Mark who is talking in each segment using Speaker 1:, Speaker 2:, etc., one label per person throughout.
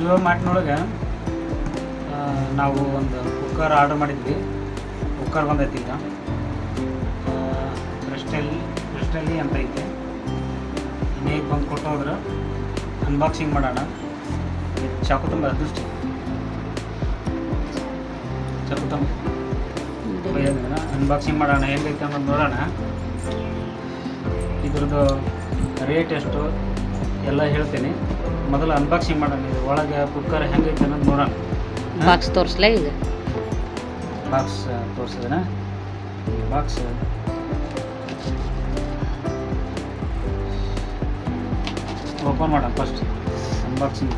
Speaker 1: ಜಿಯೋ ಮಾರ್ಟ್ನೊಳಗೆ ಆ, ನಾವು ಒಂದು ಕುಕ್ಕರ್ ಆರ್ಡರ್ ಮಾಡಿದ್ವಿ ಕುಕ್ಕರ್ ಬಂದೈತಿ ಈಗ ಕ್ರಿಸ್ಟಲ್ ಕ್ರಿಸ್ಟಲಿ ಅಂತ ಐತೆ ಇನ್ನೇಗ ಬಂದು ಕೊಟ್ಟು ಹೋದ್ರೆ ಅನ್ಬಾಕ್ಸಿಂಗ್ ಮಾಡೋಣ ಚಾಕು ತುಂಬ ಅದೃಷ್ಟಿ ಚಾಕು ತುಂಬ ಅನ್ಬಾಕ್ಸಿಂಗ್ ಮಾಡೋಣ ಹೆಂಗೈತೆ ಅನ್ನೋದು ನೋಡೋಣ ಇದ್ರದ್ದು ರೇಟ್ ಎಷ್ಟು ಎಲ್ಲ ಹೇಳ್ತೀನಿ ಮೊದಲು ಅನ್ಬಾಕ್ಸಿಂಗ್ ಮಾಡೋಣ ಇದು ಒಳಗೆ ಕುಕ್ಕರ್ ಹೆಂಗೈತೆ ಅನ್ನೋದು ನೋಡೋಣ
Speaker 2: ಬಾಕ್ಸ್ ತೋರಿಸ್ಲಾ ಈಗ
Speaker 1: ಬಾಕ್ಸ್ ತೋರಿಸಿದ್ರೆ ಬಾಕ್ಸ್ ಓಪನ್ ಮಾಡೋಣ ಫಸ್ಟ್ ಅನ್ಬಾಕ್ಸಿಂಗ್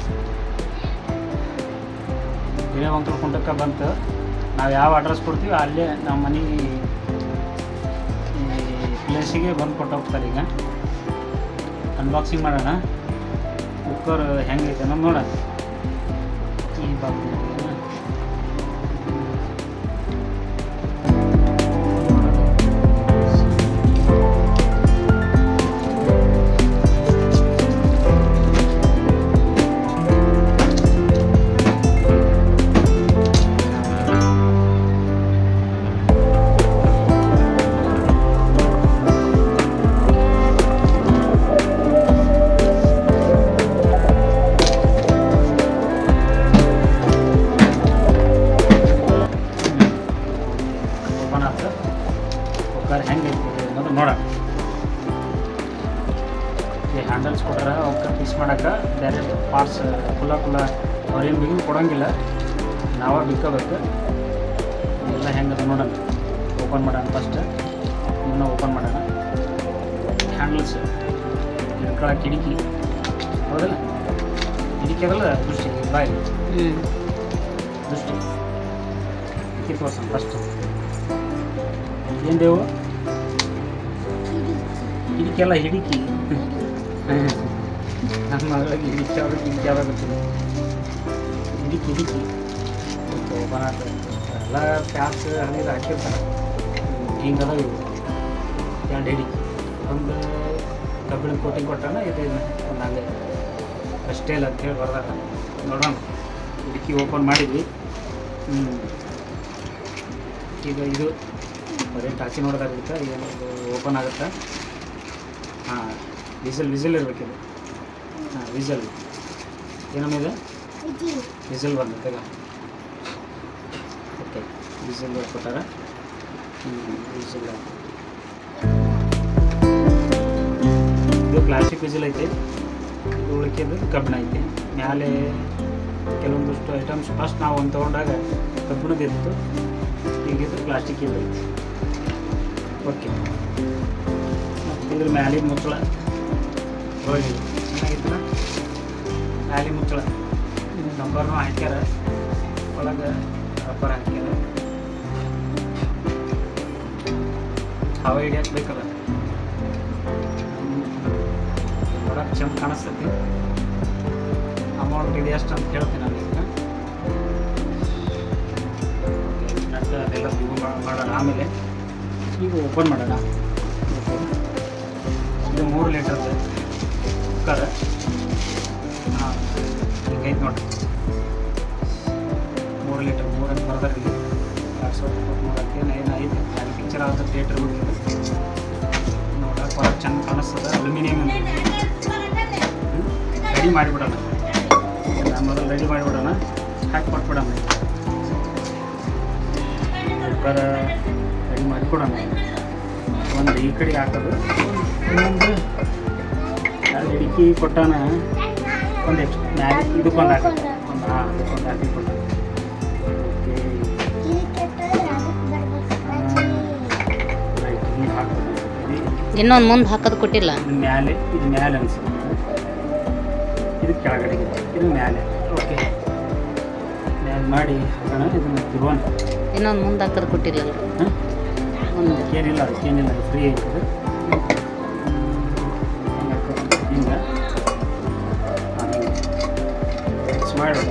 Speaker 1: ಇದೇ ಒಂದು ಕುಂಟಕ್ಕೆ ಬಂತು ನಾವು ಯಾವ ಅಡ್ರೆಸ್ ಕೊಡ್ತೀವಿ ಅಲ್ಲೇ ನಮ್ಮ ಮನೆ ಪ್ಲೇಸಿಗೆ ಬಂದು ಕೊಟ್ಟು ಹೋಗ್ತಾರೆ ಈಗ ಅನ್ಬಾಕ್ಸಿಂಗ್ ಮಾಡೋಣ ಕುಕ್ಕರ್ ಹೆಂಗೈತೆ ಅನ್ನೋದು ನೋಡೋಣ ಈ ಬಾಕ್ಸ್ ಓಪನ್ ಆಯ್ತು ಕುಕ್ಕರ್ ಹೆಂಗೆ ಐತಿ ಅನ್ನೋದು ನೋಡೋಣ ಈ ಹ್ಯಾಂಡಲ್ಸ್ ಕೊಟ್ರೆ ಅವಕ್ಕೆ ಪೀಸ್ ಮಾಡೋಕೆ ಬೇರೆ ಪಾರ್ಟ್ಸ್ ಕುಲ್ಲ ಕುಲ್ಲ ಅವ್ರೇನು ಬಿಗಿನ ಕೊಡೋಂಗಿಲ್ಲ ನಾವೇ ಬಿಕ್ಕೋಬೇಕು ಎಲ್ಲ ಹೆಂಗದ ನೋಡೋಣ ಓಪನ್ ಮಾಡೋಣ ಫಸ್ಟ್ ಇನ್ನೂ ಓಪನ್ ಮಾಡೋಣ ಹ್ಯಾಂಡಲ್ಸ್ ಇಟ್ಕೊಳ್ಳೋ ಕಿಟಕಿ ಹೌದಲ್ಲ ಕಿಟಕಿ ಅದಲ್ಲ ದೃಷ್ಟಿ ಬಾಯಿ
Speaker 2: ಹ್ಞೂ
Speaker 1: ದೃಷ್ಟಿ ಕಿಟಕಿ ತೋರ್ಸೋಣ ಫಸ್ಟ್ ಏನು ದೇವು ಹಿಡಿಕೆಲ್ಲ ಹಿಡಿಕಿ ನಮ್ಮ ಮಗಳಿಗೆ ಹಿಡಿಕೆ ಅವ್ರಿಗೆ ಹಿಡಿಕೆ ಯಾವಾಗ ಗೊತ್ತಿಲ್ಲ ಹಿಡಿಕಿ ಹಿಡಿಕಿ ಓಪನ್ ಆಗ್ತದೆ ಎಲ್ಲ ಪ್ಯಾಸ್ ಹಂಗೆ ಹಾಕಿರ್ತಾರೆ ಹಿಂಗೆ ಅದಾವ ಇವು ಎರಡು ಹಿಡಿಕಿ ಒಂದು ಕಬ್ಬಿಣ ಕೋಟಿಂಗ್ ಕೊಟ್ಟಾನ ಇದು ಒಂದು ಹಂಗೆ ಅಷ್ಟೇ ಇಲ್ಲ ಅಂತೇಳಿ ಬರ್ದಾರ ನೋಡೋಣ ಹಿಡಿಕಿ ಓಪನ್ ಮಾಡಿದ್ವಿ ಹ್ಞೂ ಈಗ ಇದು ಬರೀ ಟಾಚಿ ನೋಡಿದಾಗ ಇರುತ್ತೆ ಏನು ಓಪನ್ ಆಗುತ್ತೆ ಹಾಂ ವಿಸಲ್ ವಿಸಲ್ ಇರಬೇಕಿದು ಹಾಂ ವಿಸಲ್ ಏನಮ್ಮಿದೆ ವಿಸಲ್ ಬಂದೈತೆ ಈಗ ಓಕೆ ವಿಸಲ್ ಕೊಟ್ಟಾರ ವಿಸಲ್ ಇದು ಪ್ಲಾಸ್ಟಿಕ್ ವಿಸಲ್ ಐತೆ ಇದು ಉಳಿಕೆದು ಕಬ್ಬಿಣ ಐತೆ ಮ್ಯಾಲೆ ಕೆಲವೊಂದಷ್ಟು ಐಟಮ್ಸ್ ಫಸ್ಟ್ ನಾವು ಒಂದು ತೊಗೊಂಡಾಗ ಕಬ್ಬಿಣದಿತ್ತು ಈಗಿದು ಪ್ಲಾಸ್ಟಿಕ್ ಇದು ಐತಿ ಓಕೆ ಮತ್ತು ಇದ್ರ ಮ್ಯಾಲಿನ ಮುಚ್ಚಳ ಒಳಗೆ ಚೆನ್ನಾಗಿತ್ತಲ್ಲ ಮ್ಯಾಲಿ ಮುಚ್ಚಳ ನಂಬರ್ನು ಹಾಕ್ಯಾರ ಒಳಗೆ ರಬ್ಬರ್ ಹಾಕ್ಯಾರ ಹವಾ ಹಿಡಿಯಕ್ಕೆ ಬೇಕಲ್ಲ ನೋಡಕ್ಕೆ ಚೆಂದ ಕಾಣಿಸ್ತೈತಿ ಅಮೌಂಟ್ ಇದೆ ಎಷ್ಟು ಅಂತ ಹೇಳ್ತೀನಿ ನಾನು ಈಗ ನಟ್ ಅದೆಲ್ಲ ಇದು ಮಾ- ಮಾಡೋಣ ಆಮೇಲೆ ಈಗ ಓಪನ್ ಮಾಡೋಣ ಇದು ಮೂರು ಲೀಟರ್ದು ಕುಕ್ಕರ್ ಹಾಂ ಹಿಂಗೈತೆ ನೋಡಿ ಮೂರು ಲೀಟರ್ ಮೂರು ಅಂತ ಬರ್ದಾರೆ ಇಲ್ಲಿ ಎರಡು ಸಾವಿರದ ಇಪ್ಪತ್ತ್ಮೂರು ಅಂತ ಏನು ಏನು ಐದು ಎರಡು ಪಿಕ್ಚರ್ ಆಗುತ್ತೆ ಥಿಯೇಟ್ರ್ ನೋಡಕ್ಕೆ ಭಾಳ ಚಂದ ಕಾಣಿಸ್ತದೆ ಅಲ್ಯೂಮಿನಿಯಂ ರೆಡಿ ಮಾಡಿಬಿಡೋಣ ನಾನು ಮೊದಲು ರೆಡಿ ಮಾಡಿಬಿಡೋಣ ಹಾಕಿ ಕೊಟ್ಬಿಡೋಣ ಕುಕ್ಕರ್ ರೆಡಿ ಮಾಡಿ ಕೊಡೋಣ ಒಂದು ಈ ಕಡೆ ಹಾಕೋದು ಇನ್ನೊಂದು ಎರಡು ಹಿಡಿಕಿ ಕೊಟ್ಟಾನ ಒಂದು ಎಕ್ಸ್ ಮ್ಯಾಲೆ ಇದಕ್ಕೊಂದು ಹಾಕೋದು ಒಂದು ಹಾಂ ಅದಕ್ಕೊಂದು ಹಾಕಿ ಕೊಟ್ಟ ಓಕೆ ರೈಟ್ ಹಿಂಗೆ ಹಾಕೋದು ಇದು
Speaker 2: ಇನ್ನೊಂದು ಮುಂದೆ ಹಾಕೋದು ಕೊಟ್ಟಿಲ್ಲ
Speaker 1: ಇದು ಮ್ಯಾಲೆ ಇದು ಮ್ಯಾಲೆ ಅನ್ಸುತ್ತೆ ಇದು ಕೆಳಗಡೆ ಇದೆ. ಇದು ಮ್ಯಾಲೆ ಓಕೆ ಮ್ಯಾಲೆ ಮಾಡಿ ಹಾಕೋಣ ಇದನ್ನು ತಿರುವಣ
Speaker 2: ಇನ್ನೊಂದು ಮುಂದೆ ಹಾಕೋದು ಕೊಟ್ಟಿಲ್ಲಲ್ಲ
Speaker 1: ಹಾಂ ಒಂದು ಏನಿಲ್ಲ ಅದಕ್ಕೇನಿಲ್ಲ ಫ್ರೀ ಐತದು ಹಿಂಗೆ ಮಿಕ್ಸ್ ಮಾಡೋಣ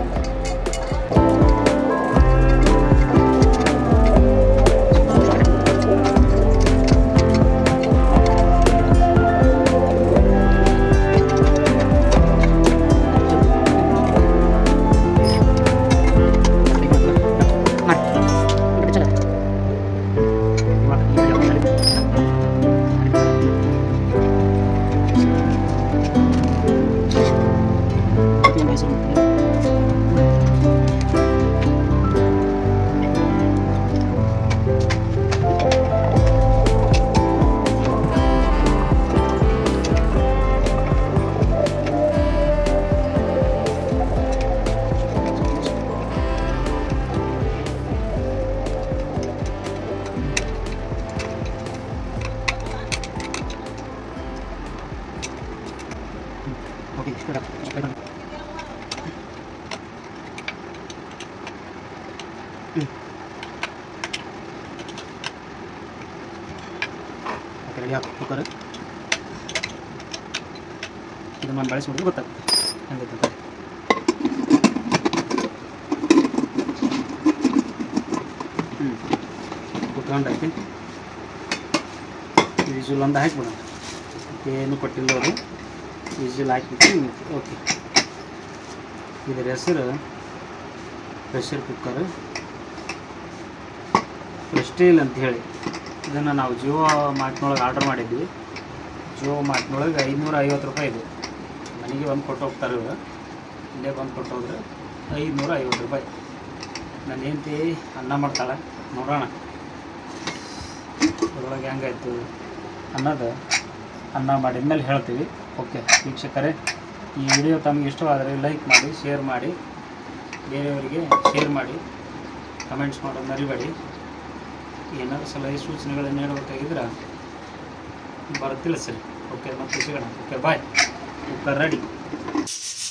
Speaker 1: ರೆಡಿ ಹಾಕಿ ಕುಕ್ಕರ್ ಇದು ನಾನು ಬಳಸ್ಬಿಟ್ಟು ಗೊತ್ತಾಗುತ್ತೆ ಹೆಂಗೈತೆ ಅಂತ ಹ್ಞೂ ಕುತ್ಕೊಂಡಾಕಿ ವಿಜುಲ್ ಒಂದು ಹಾಕ್ಬಿಡೋಣ ಏನು ಕೊಟ್ಟಿಲ್ಲ ಅವರು ವಿಜುಲ್ ಹಾಕಿಬಿಟ್ಟು ಓಕೆ ಇದರ ಹೆಸರು ಪ್ರೆಷರ್ ಕುಕ್ಕರ್ ಪ್ರೆಸ್ಟೀಲ್ ಅಂತ ಹೇಳಿ ಇದನ್ನು ನಾವು ಜಿಯೋ ಮಾರ್ಟ್ನೊಳಗೆ ಆರ್ಡರ್ ಮಾಡಿದ್ವಿ ಜಿಯೋ ಮಾರ್ಟ್ನೊಳಗೆ ಐನೂರ ಐವತ್ತು ರೂಪಾಯಿ ಇದೆ ಮನೆಗೆ ಬಂದು ಕೊಟ್ಟು ಹೋಗ್ತಾರೆ ಇವರು ಇಲ್ಲೇ ಬಂದು ಕೊಟ್ಟು ಹೋದ್ರೆ ಐದುನೂರ ಐವತ್ತು ರೂಪಾಯಿ ನನ್ನ ಹೆಂಡತಿ ಅನ್ನ ಮಾಡ್ತಾಳೆ ನೋಡೋಣ ಅದ್ರೊಳಗೆ ಹೆಂಗಾಯ್ತು ಅನ್ನೋದು ಅನ್ನ ಮಾಡಿದ ಮೇಲೆ ಹೇಳ್ತೀವಿ ಓಕೆ ವೀಕ್ಷಕರೇ ಈ ವಿಡಿಯೋ ತಮಗೆ ಇಷ್ಟವಾದರೆ ಲೈಕ್ ಮಾಡಿ ಶೇರ್ ಮಾಡಿ ಬೇರೆಯವರಿಗೆ ಶೇರ್ ಮಾಡಿ ಕಮೆಂಟ್ಸ್ ಮಾಡೋದು ಮರಿಬೇಡಿ ಏನಾದರೂ ಸಲಹೆ ಸೂಚನೆಗಳನ್ನು ನೀಡಬೇಕಾಗಿದ್ರೆ ಬರ ತಿಳಿಸ್ರಿ ಓಕೆ ಮತ್ತೆ ಸಿಗೋಣ ಓಕೆ ಬಾಯ್ ಕುಕ್ಕರ್ ರೆಡಿ